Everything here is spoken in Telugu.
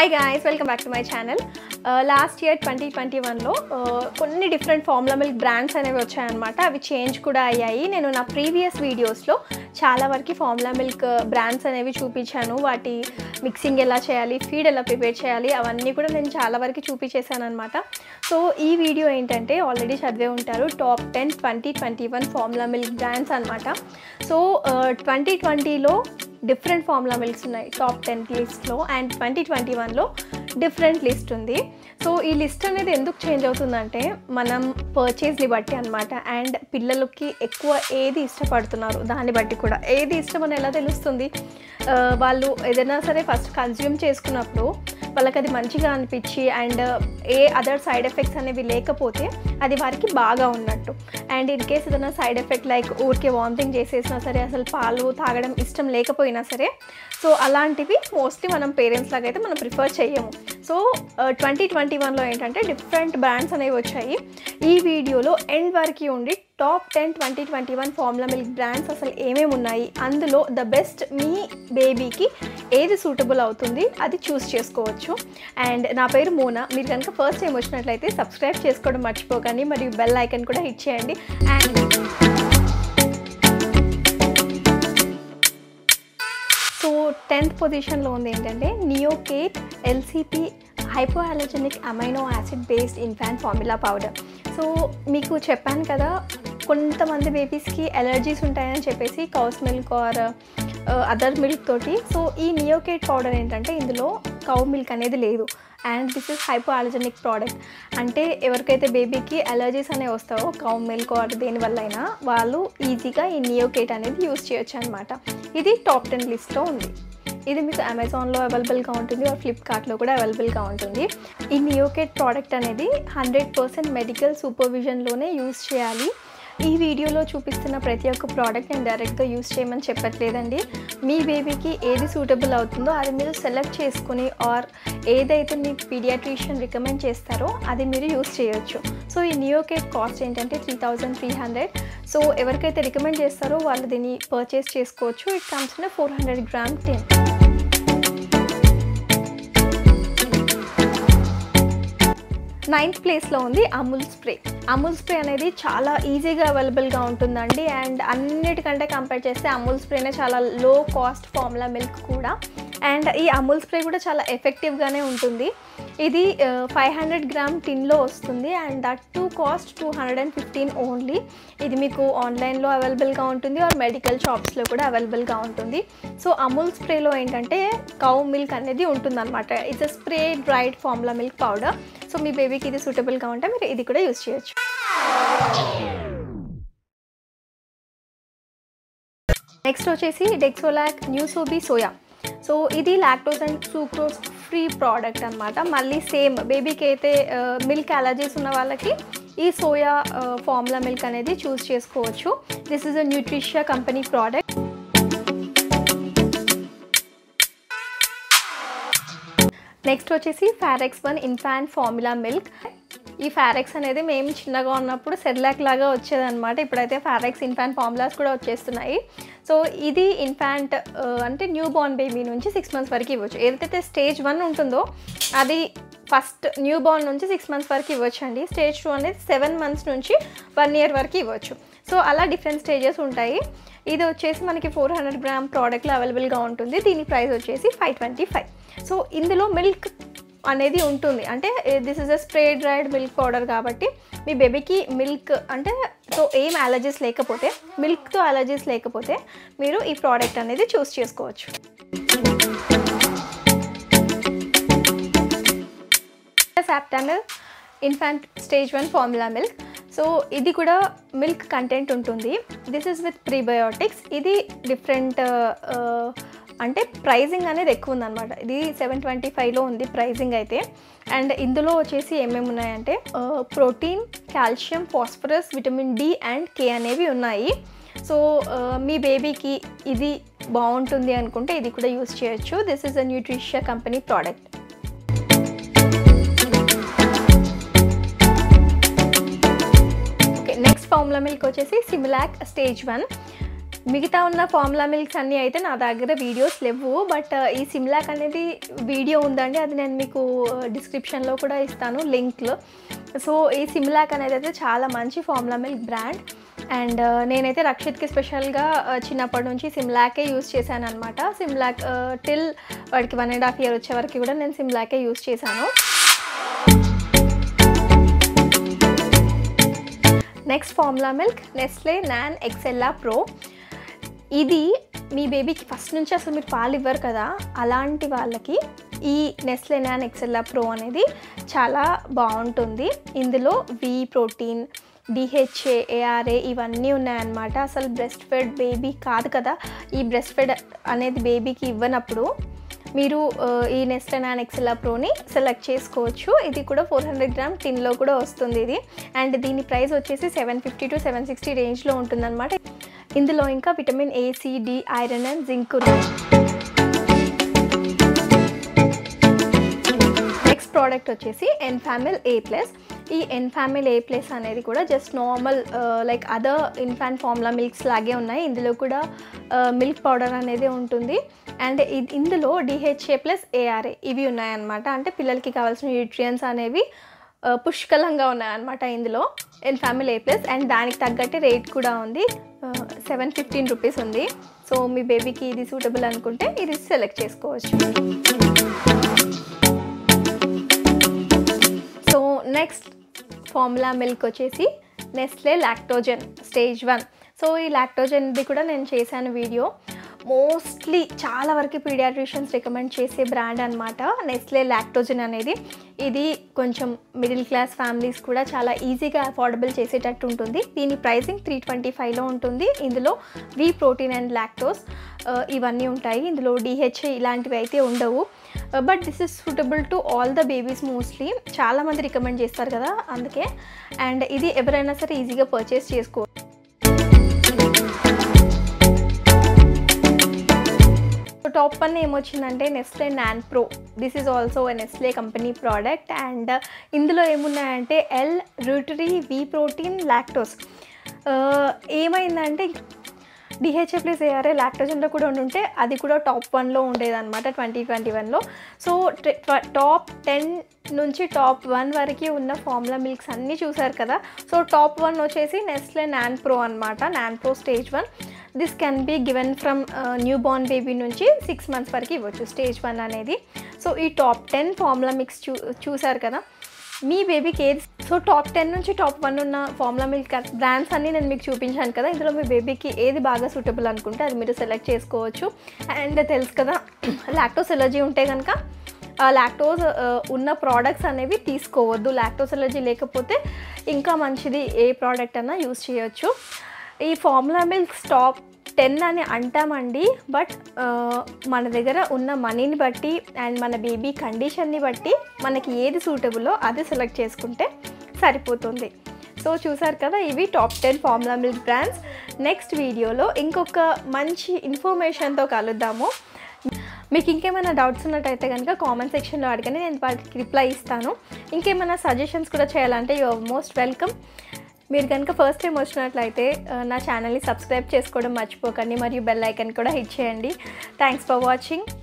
hi guys welcome back to my channel last year twenty twenty వన్లో కొన్ని డిఫరెంట్ ఫార్ములా మిల్క్ బ్రాండ్స్ అనేవి వచ్చాయన్నమాట అవి చేంజ్ కూడా అయ్యాయి నేను నా ప్రీవియస్ వీడియోస్లో చాలా వరకు ఫార్ములా మిల్క్ బ్రాండ్స్ అనేవి చూపించాను వాటి మిక్సింగ్ ఎలా చేయాలి ఫీడ్ ఎలా ప్రిపేర్ చేయాలి అవన్నీ కూడా నేను చాలా వరకు చూపించేశాను అనమాట సో ఈ వీడియో ఏంటంటే ఆల్రెడీ చదివే ఉంటారు top ten twenty twenty one formula milk brands అనమాట సో ట్వంటీ ట్వంటీలో డిఫరెంట్ ఫార్ములా మిల్క్స్ ఉన్నాయి టాప్ టెన్ లిస్ట్లో అండ్ ట్వంటీ ట్వంటీ వన్లో డిఫరెంట్ లిస్ట్ ఉంది సో ఈ లిస్ట్ అనేది ఎందుకు చేంజ్ అవుతుందంటే మనం పర్చేస్ని బట్టి అనమాట అండ్ పిల్లలకి ఎక్కువ ఏది ఇష్టపడుతున్నారు దాన్ని బట్టి కూడా ఏది ఇష్టం అని ఎలా తెలుస్తుంది ఆ, వాళ్ళు ఏదైనా సరే ఫస్ట్ కన్జ్యూమ్ చేసుకున్నప్పుడు వాళ్ళకి అది మంచిగా అనిపించి and a other side effects అనేవి లేకపోతే అది వారికి బాగా ఉన్నట్టు అండ్ ఇన్ కేస్ ఏదైనా సైడ్ ఎఫెక్ట్ లైక్ ఊరికే వామిటింగ్ చేసేసినా సరే అసలు పాలు తాగడం ఇష్టం లేకపోయినా సరే సో అలాంటివి మోస్ట్లీ మనం పేరెంట్స్ లాగా అయితే మనం ప్రిఫర్ చేయము సో ట్వంటీ ట్వంటీ వన్లో ఏంటంటే డిఫరెంట్ బ్రాండ్స్ అనేవి వచ్చాయి ఈ వీడియోలో ఎండ్ వరకు ఉండి top ten twenty twenty one formula milk brands అసలు ఏమేమి ఉన్నాయి అందులో ద బెస్ట్ మీ బేబీకి ఏది సూటబుల్ అవుతుంది అది చూస్ చేసుకోవచ్చు అండ్ నా పేరు మోనా మీరు కనుక ఫస్ట్ టైం వచ్చినట్లయితే సబ్స్క్రైబ్ చేసుకోవడం మర్చిపోకండి మరియు బెల్ ఐకన్ కూడా హిట్ చేయండి అండ్ సో టెన్త్ పొజిషన్లో ఉంది ఏంటంటే Neocate LCP hypoallergenic amino acid based infant formula powder so మీకు చెప్పాను కదా కొంతమంది బేబీస్కి ఎలర్జీస్ ఉంటాయని చెప్పేసి cow's milk or other milk తోటి సో ఈ నియోకేట్ పౌడర్ ఏంటంటే ఇందులో కౌ మిల్క్ అనేది లేదు and this is hypoallergenic product అంటే ఎవరికైతే బేబీకి అలర్జీస్ అనేవి వస్తావో కౌ మిల్క్ ఆర్ దేనివల్ల అయినా వాళ్ళు ఈజీగా ఈ నియోకేట్ అనేది యూస్ చేయొచ్చు అనమాట ఇది టాప్ టెన్ లిస్ట్లో ఉంది ఇది మీకు అమెజాన్లో అవైలబుల్గా ఉంటుంది ఆర్ ఫ్లిప్కార్ట్లో కూడా అవైలబుల్గా ఉంటుంది ఈ నియోకేట్ ప్రోడక్ట్ అనేది హండ్రెడ్ పర్సెంట్ మెడికల్ సూపర్విజన్లోనే యూస్ చేయాలి ఈ వీడియోలో చూపిస్తున్న ప్రతి ఒక్క ప్రోడక్ట్ నేను డైరెక్ట్గా యూస్ చేయమని చెప్పట్లేదండి మీ బేబీకి ఏది సూటబుల్ అవుతుందో అది మీరు సెలెక్ట్ చేసుకుని ఆర్ ఏదైతే మీ పీడియాట్రిషియన్ రికమెండ్ చేస్తారో అది మీరు యూస్ చేయొచ్చు సో ఈ నియోకేట్ కాస్ట్ ఏంటంటే three thousand three hundred so ఎవరికైతే రికమెండ్ చేస్తారో వాళ్ళు దీన్ని పర్చేస్ చేసుకోవచ్చు it comes in four hundred gram ten ninth ప్లేస్లో ఉంది అమూల్ స్ప్రే అమూల్ స్ప్రే అనేది చాలా ఈజీగా అవైలబుల్గా ఉంటుందండి అండ్ అన్నిటికంటే కంపేర్ చేస్తే అమూల్ స్ప్రేనే చాలా లో కాస్ట్ ఫార్ములా మిల్క్ కూడా అండ్ ఈ అమూల్ స్ప్రే కూడా చాలా ఎఫెక్టివ్గానే ఉంటుంది ఇది ఫైవ్ హండ్రెడ్ గ్రామ్ టిన్లో వస్తుంది and that to cost two hundred and fifteen only ఇది మీకు ఆన్లైన్లో అవైలబుల్గా ఉంటుంది ఆర్ మెడికల్ షాప్స్లో కూడా అవైలబుల్గా ఉంటుంది సో అమూల్ స్ప్రేలో ఏంటంటే కౌ మిల్క్ అనేది ఉంటుందన్నమాట it's a spray dried formula milk powder so మీ బేబీకి ఇది సూటబుల్గా ఉంటే మీరు ఇది కూడా యూస్ చేయొచ్చు నెక్స్ట్ వచ్చేసి డెక్సోలాక్ న్యూసోబీ సోయా సో ఇది lactose and sucrose free product అనమాట మళ్ళీ సేమ్ బేబీకి అయితే మిల్క్ అలర్జీస్ ఉన్న వాళ్ళకి ఈ సోయా ఫార్ములా మిల్క్ అనేది చూస్ చేసుకోవచ్చు this is a Nutricia company product next వచ్చేసి Farex one infant formula milk ఈ ఫారెక్స్ అనేది మేము చిన్నగా ఉన్నప్పుడు సెర్లాక్ లాగా వచ్చేదన్నమాట ఇప్పుడైతే ఫారెక్స్ ఇన్ఫాంట్ ఫార్ములాస్ కూడా వచ్చేస్తున్నాయి సో ఇది ఇన్ఫాంట్ అంటే న్యూ బార్న్ బేబీ నుంచి సిక్స్ మంత్స్ వరకు ఇవ్వచ్చు ఏదైతే స్టేజ్ వన్ ఉంటుందో అది ఫస్ట్ న్యూ బార్న్ నుంచి సిక్స్ మంత్స్ వరకు ఇవ్వచ్చు అండి స్టేజ్ టూ అనేది సెవెన్ మంత్స్ నుంచి వన్ ఇయర్ వరకు ఇవ్వచ్చు సో అలా డిఫరెంట్ స్టేజెస్ ఉంటాయి ఇది వచ్చేసి మనకి ఫోర్ హండ్రెడ్ గ్రామ్ ప్రోడక్ట్లో అవైలబుల్గా ఉంటుంది దీని ప్రైస్ వచ్చేసి ఫైవ్ ట్వంటీ ఫైవ్ సో ఇందులో మిల్క్ అనేది ఉంటుంది అంటే this is a spray dried milk powder కాబట్టి మీ బేబీకి మిల్క్ అంటే సో ఏం అలర్జీస్ లేకపోతే మిల్క్తో అలర్జీస్ లేకపోతే మీరు ఈ ప్రోడక్ట్ అనేది చూస్ చేసుకోవచ్చు సాప్టానల్ infant stage one formula milk so ఇది కూడా మిల్క్ కంటెంట్ ఉంటుంది దిస్ ఇస్ విత్ ప్రీబయోటిక్స్ ఇది డిఫరెంట్ అంటే ప్రైజింగ్ అనేది ఎక్కువ ఉందన్నమాట ఇది సెవెన్ ట్వంటీ ఫైవ్లో ఉంది ప్రైజింగ్ అయితే అండ్ ఇందులో వచ్చేసి ఏమేమి ఉన్నాయంటే protein calcium phosphorus vitamin D and K అనేవి ఉన్నాయి సో మీ బేబీకి ఇది బాగుంటుంది అనుకుంటే ఇది కూడా యూస్ చేయొచ్చు this is a Nutricia company product okay next formula milk వచ్చేసి సిమిలాక్ స్టేజ్ వన్ మిగతా ఉన్న ఫార్ములా మిల్క్స్ అన్నీ అయితే నా దగ్గర వీడియోస్ లేవు బట్ ఈ సిమ్లాక్ అనేది వీడియో ఉందండి అది నేను మీకు డిస్క్రిప్షన్లో కూడా ఇస్తాను లింక్లో సో ఈ సిమ్లాక్ అనేది అయితే చాలా మంచి ఫార్ములా మిల్క్ బ్రాండ్ అండ్ నేనైతే రక్షిత్కి స్పెషల్గా చిన్నప్పటి నుంచి సిమ్లాకే యూస్ చేశాను అనమాట సిమ్లాక్ టిల్ వాడికి వన్ అండ్ హాఫ్ ఇయర్ వచ్చే వరకు కూడా నేను సిమ్లాకే యూస్ చేశాను next formula milk Nestle NAN Excella pro ఇది మీ బేబీకి ఫస్ట్ నుంచి అసలు మీరు పాలు ఇవ్వరు కదా అలాంటి వాళ్ళకి ఈ నెస్లే నాన్ ఎక్సెల్లా ప్రో అనేది చాలా బాగుంటుంది ఇందులో వి ప్రోటీన్ డిహెచ్ఏ ఏఆర్ఏ ఇవన్నీ ఉన్నాయన్నమాట అసలు బ్రెస్ట్ ఫెడ్ బేబీ కాదు కదా ఈ బ్రెస్ట్ ఫెడ్ అనేది బేబీకి ఇవ్వనప్పుడు మీరు ఆ, ఈ నెస్లే నాన్ ఎక్సెల్లా ప్రోని సెలెక్ట్ చేసుకోవచ్చు ఇది కూడా ఫోర్ హండ్రెడ్ గ్రామ్ టిన్లో కూడా వస్తుంది ఇది అండ్ దీని ప్రైస్ వచ్చేసి seven fifty to seven sixty రేంజ్లో ఉంటుందన్నమాట ఇందులో ఇంకా vitamin A C D iron and zinc ఉన్నాయి నెక్స్ట్ ప్రోడక్ట్ వచ్చేసి ఎన్ఫామిల్ ఏ ప్లస్ ఈ ఎన్ఫామిల్ ఏ ప్లస్ అనేది కూడా just normal like other infant formula milks లాగే ఉన్నాయి ఇందులో కూడా మిల్క్ పౌడర్ అనేది ఉంటుంది అండ్ ఇది ఇందులో డిహెచ్ఏ ప్లస్ ఏఆర్ఏ ఇవి ఉన్నాయన్నమాట అంటే పిల్లలకి కావాల్సిన న్యూట్రియన్స్ అనేవి ఆ, పుష్కలంగా ఉన్నాయన్నమాట ఇందులో ఎన్ఫామిల్ ఏ ప్లస్ అండ్ దానికి తగ్గట్టు రేట్ కూడా ఉంది సెవెన్ ఫిఫ్టీన్ రూపీస్ ఉంది సో మీ బేబీకి ఇది సూటబుల్ అనుకుంటే ఇది సెలెక్ట్ చేసుకోవచ్చు సో నెక్స్ట్ ఫార్ములా మిల్క్ వచ్చేసి Nestle Lactogen stage one so ఈ లాక్టోజన్ది కూడా నేను చేశాను వీడియో మోస్ట్లీ చాలా వరకు పీడియాట్రిషియన్స్ రికమెండ్ చేసే బ్రాండ్ అనమాట నెస్లే లాక్టోజన్ అనేది ఇది కొంచెం మిడిల్ క్లాస్ ఫ్యామిలీస్ కూడా చాలా ఈజీగా అఫోర్డబుల్ చేసేటట్టు ఉంటుంది దీని ప్రైసింగ్ త్రీ ట్వంటీ ఫైవ్లో ఉంటుంది ఇందులో వి ప్రోటీన్ అండ్ లాక్టోస్ ఇవన్నీ ఉంటాయి ఇందులో డిహెచ్ఏ ఇలాంటివి అయితే ఉండవు but this is suitable to all the babies mostly చాలామంది రికమెండ్ చేస్తారు కదా అందుకే అండ్ ఇది ఎవరైనా సరే ఈజీగా పర్చేస్ చేసుకో టాప్ వన్ ఏమొచ్చిందంటే Nestle NAN pro this is also Nestle company product and ఇందులో ఏమున్నాయంటే L reuteri whey protein lactose ఏమైందంటే డిహెచ్ఏ ప్లస్ ఏఆర్ఏ లాక్టోజన్లో కూడా ఉండుంటే అది కూడా టాప్ వన్లో ఉండేదన్నమాట ట్వంటీ ట్వంటీ వన్లో సో టాప్ టెన్ నుంచి టాప్ వన్ వరకు ఉన్న ఫార్ములా మిల్క్స్ అన్నీ చూసారు కదా సో టాప్ వన్ వచ్చేసి నెస్లే నాన్ ప్రో అనమాట NAN pro stage one this can be given from new born baby నుంచి సిక్స్ మంత్స్ వరకు ఇవ్వచ్చు స్టేజ్ వన్ అనేది సో ఈ టాప్ టెన్ ఫార్ములా మిక్స్ చూ చూసారు కదా మీ బేబీకి ఏది సో టాప్ టెన్ నుంచి టాప్ వన్ ఉన్న ఫార్ములా మిల్క్ బ్రాండ్స్ అన్నీ నేను మీకు చూపించాను కదా ఇందులో మీ బేబీకి ఏది బాగా సూటబుల్ అనుకుంటే అది మీరు సెలెక్ట్ చేసుకోవచ్చు అండ్ తెలుసు కదా లాక్టోస్ ఎలర్జీ ఉంటే కనుక ఆ లాక్టోజ్ ఉన్న ప్రోడక్ట్స్ అనేవి తీసుకోవద్దు లాక్టోస్ ఎలర్జీ లేకపోతే ఇంకా మంచిది ఏ ప్రోడక్ట్ అన్నా యూస్ చేయొచ్చు ఈ ఫార్ములా మిల్క్ స్టాప్ టెన్ అని అంటామండి బట్ మన దగ్గర ఉన్న మనీని బట్టి అండ్ మన బేబీ కండిషన్ని బట్టి మనకి ఏది సూటబుల్లో అది సెలెక్ట్ చేసుకుంటే సరిపోతుంది సో చూసారు కదా ఇవి top ten formula milk brands next video ఇంకొక మంచి ఇన్ఫర్మేషన్తో కలుద్దాము మీకు ఇంకేమైనా డౌట్స్ ఉన్నట్టయితే కనుక కామెంట్ సెక్షన్లో అడగని నేను వాటికి రిప్లై ఇస్తాను ఇంకేమైనా సజెషన్స్ కూడా చేయాలంటే యు ఆర్ మోస్ట్ వెల్కమ్ మీరు కనుక ఫస్ట్ టైం వచ్చినట్లయితే ఆ, నా ఛానల్ని సబ్స్క్రైబ్ చేసుకోవడం మర్చిపోకండి మరియు బెల్ ఐకన్ కూడా హిట్ చేయండి థ్యాంక్స్ ఫర్ వాచింగ్